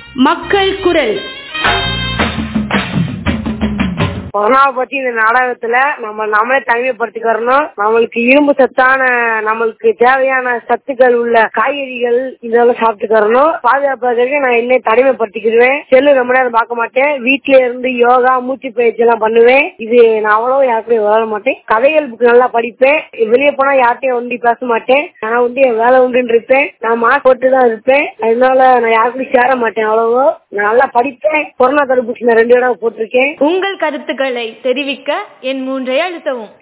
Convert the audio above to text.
மக்கள் குரல் கொரோனாவை பத்தி இந்த நாடகத்துல நம்ம நம்மளே தனிமைப்படுத்திக்கிறணும் நம்மளுக்கு இரும்பு சத்தான நம்மளுக்கு தேவையான சத்துக்கள் உள்ள காய்கறிகள் இதெல்லாம் சாப்பிட்டுக்கிறணும் பாதுகாப்பாக நான் என்ன தனிமைப்படுத்திக்கிடுவேன் செல்லு ரொம்ப நேரம் பார்க்க மாட்டேன் வீட்ல இருந்து யோகா மூச்சு பயிற்சி எல்லாம் பண்ணுவேன் இது நான் அவ்வளவு யாருக்கும் வளர மாட்டேன் கதைகள் புக் நல்லா படிப்பேன் வெளியே போனா யார்ட்டையும் ஒண்டி பேச மாட்டேன் நான் வந்து என் வேலை உண்டுன்னு இருப்பேன் நான் மாஸ்க் போட்டு தான் இருப்பேன் அதனால நான் யாருக்கும் சேர மாட்டேன் அவ்வளவோ நான் நல்லா படிப்பேன் கொரோனா தடுப்பூசி நான் ரெண்டு தடவை போட்டிருக்கேன் உங்கள் கருத்துக்களை தெரிவிக்க என் மூன்றை அழுத்தவும்